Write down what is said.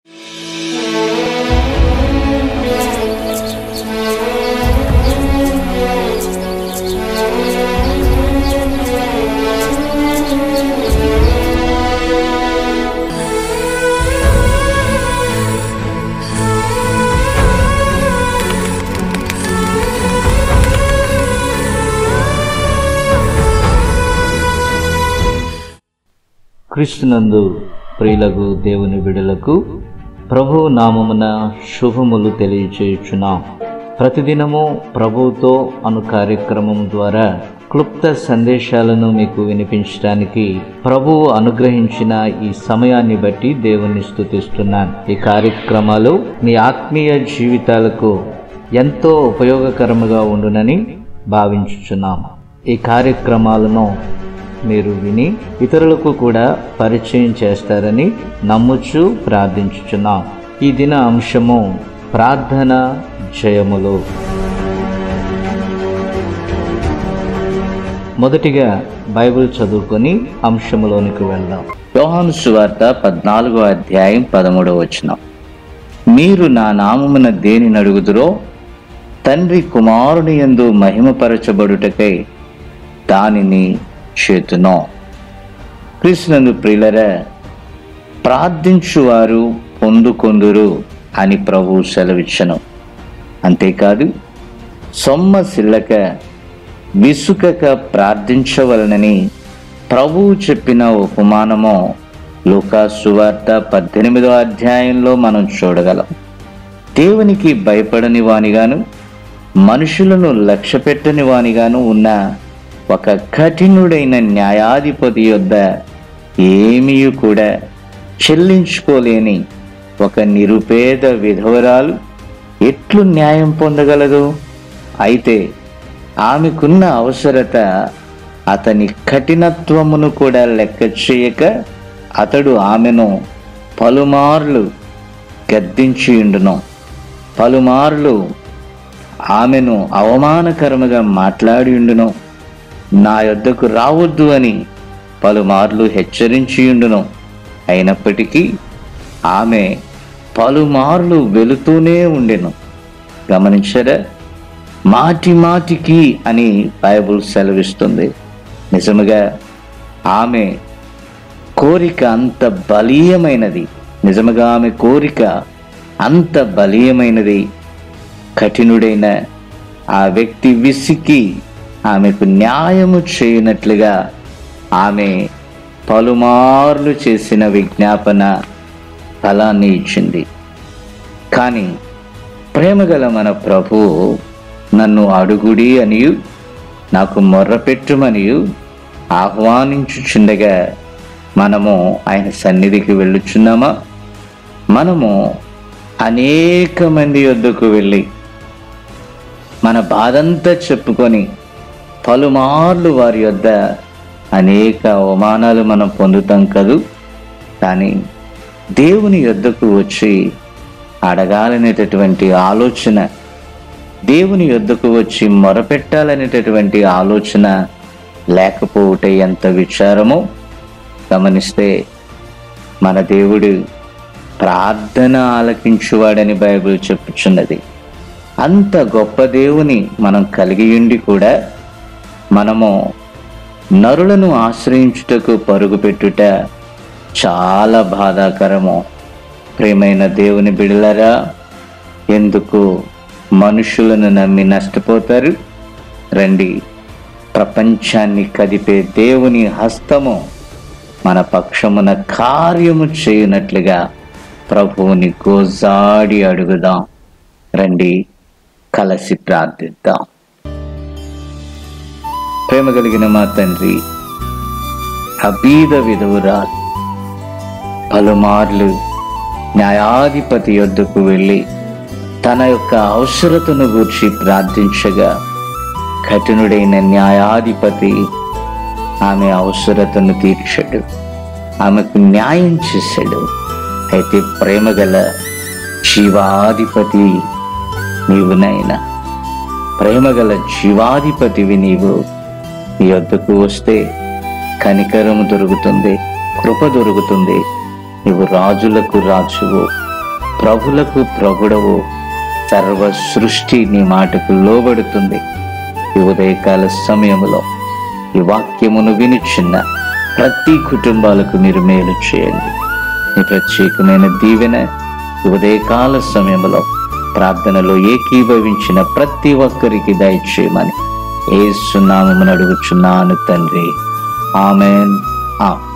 క్రీస్తునందు ప్రియులకు దేవుని బిడలకు ప్రభు నామమున శుభములు తెలియచేయుచున్నాం ప్రతిదినము ప్రభువుతో అను కార్యక్రమం ద్వారా క్లుప్త సందేశాలను మీకు వినిపించడానికి ప్రభువు అనుగ్రహించిన ఈ సమయాన్ని బట్టి దేవుని స్తుతిస్తున్నాను ఈ కార్యక్రమాలు మీ ఆత్మీయ జీవితాలకు ఎంతో ఉపయోగకరముగా ఉండునని భావించుచున్నాం ఈ కార్యక్రమాలను మీరు విని ఇతరులకు కూడా పరిచయం చేస్తారని నమ్ముచు ప్రార్థించుచున్నాం ఈ దిన అంశము ప్రార్థన జయములు మొదటిగా బైబిల్ చదువుకొని అంశములోనికి వెళ్దాం యోహాను సువార్త పద్నాలుగో అధ్యాయం పదమూడవ వచనం మీరు నా నామమున దేనిని అడుగుదురో తండ్రి కుమారుని యందు మహిమపరచబడుటకై దానిని చేతును కృష్ణందు ప్రియులరా ప్రార్థించువారు పొందుకొందురు అని ప్రభు సెలవిచ్చను అంతేకాదు సొమ్మ సిల్లక విసుకక ప్రార్థించవలనని ప్రభువు చెప్పిన ఉపమానము లూకాసు వార్త పద్దెనిమిదో అధ్యాయంలో మనం చూడగలం దేవునికి భయపడని వానిగాను మనుషులను లక్ష్య పెట్టని వానిగాను ఉన్న ఒక కఠినుడైన న్యాయాధిపతి యొద్ద ఏమీ కూడా చెల్లించుకోలేని ఒక నిరుపేద విధవరాలు ఎట్లు న్యాయం పొందగలదు అయితే ఆమెకున్న అవసరత అతని కఠినత్వమును కూడా లెక్క చేయక అతడు ఆమెను పలుమార్లు గద్దించియుండును పలుమార్లు ఆమెను అవమానకరముగా మాట్లాడియుండును నా యొద్దకు రావద్దు అని పలుమార్లు హెచ్చరించియుండును అయినప్పటికీ ఆమె పలుమార్లు వెళుతూనే ఉండెను గమనించరా మాటి మాటికి అని బైబుల్ సెలవిస్తుంది నిజముగా ఆమె కోరిక అంత బలీయమైనది నిజముగా ఆమె కోరిక అంత బలీయమైనది కఠినుడైన ఆ వ్యక్తి విసికి ఆమెకు న్యాయము చేయనట్లుగా ఆమె పలుమార్లు చేసిన విజ్ఞాపన ఫలాన్ని ఇచ్చింది కానీ ప్రేమగల మన ప్రభు నన్ను అడుగుడి అనియు నాకు మొర్రపెట్టుమనియు ఆహ్వానించుచుండగా మనము ఆయన సన్నిధికి వెళ్ళుచున్నామా మనము అనేక మంది వద్దకు వెళ్ళి మన బాధంతా చెప్పుకొని పలుమార్లు వారి యొద్ద అనేక అవమానాలు మనం పొందుతాం కదూ కానీ దేవుని యొద్దకు వచ్చి అడగాలనేటటువంటి ఆలోచన దేవుని యొద్దకు వచ్చి మొరపెట్టాలనేటటువంటి ఆలోచన లేకపోవట ఎంత విచారమో గమనిస్తే మన దేవుడు ప్రార్థన ఆలకించువాడని బైబిల్ చెప్పుచున్నది అంత గొప్ప దేవుని మనం కలిగి ఉండి కూడా మనము నరులను ఆశ్రయించుటకు పరుగు పెట్టుట చాలా బాధాకరము ప్రేమైన దేవుని బిడలరా ఎందుకు మనుషులను నమ్మి నష్టపోతారు రండి ప్రపంచాన్ని కదిపే దేవుని హస్తము మన పక్షమున కార్యము చేయునట్లుగా ప్రభువుని గోజాడి అడుగుదాం రండి కలసి ప్రార్థిద్దాం ప్రేమ కలిగిన మా తండ్రి అబీద విధవురాలు పలుమార్లు న్యాయాధిపతి యొద్దకు వెళ్ళి తన యొక్క అవసరతను గూర్చి ప్రార్థించగా కఠినుడైన న్యాయాధిపతి ఆమె అవసరతను తీర్చాడు ఆమెకు న్యాయం చేశాడు అయితే ప్రేమగల జీవాధిపతి నీవు నైనా ప్రేమగల జీవాధిపతివి నీవు నీ వద్దకు వస్తే కనికరము దొరుకుతుంది కృప దొరుకుతుంది నీవు రాజులకు రాజువు ప్రభులకు ప్రభుడవు సర్వ సృష్టి నీ మాటకు లోబడుతుంది ఈ ఉదయకాల సమయంలో ఈ వాక్యమును వినుచున్న ప్రతి కుటుంబాలకు మీరు మేలు చేయండి మీ ప్రత్యేకమైన దీవెన ఈ ఉదయకాల సమయంలో ప్రార్థనలో ఏకీభవించిన ప్రతి ఒక్కరికి దయచేయమని ఏ సున్నామని అడుగుచున్నాను తండ్రి ఆమెన్ ఆ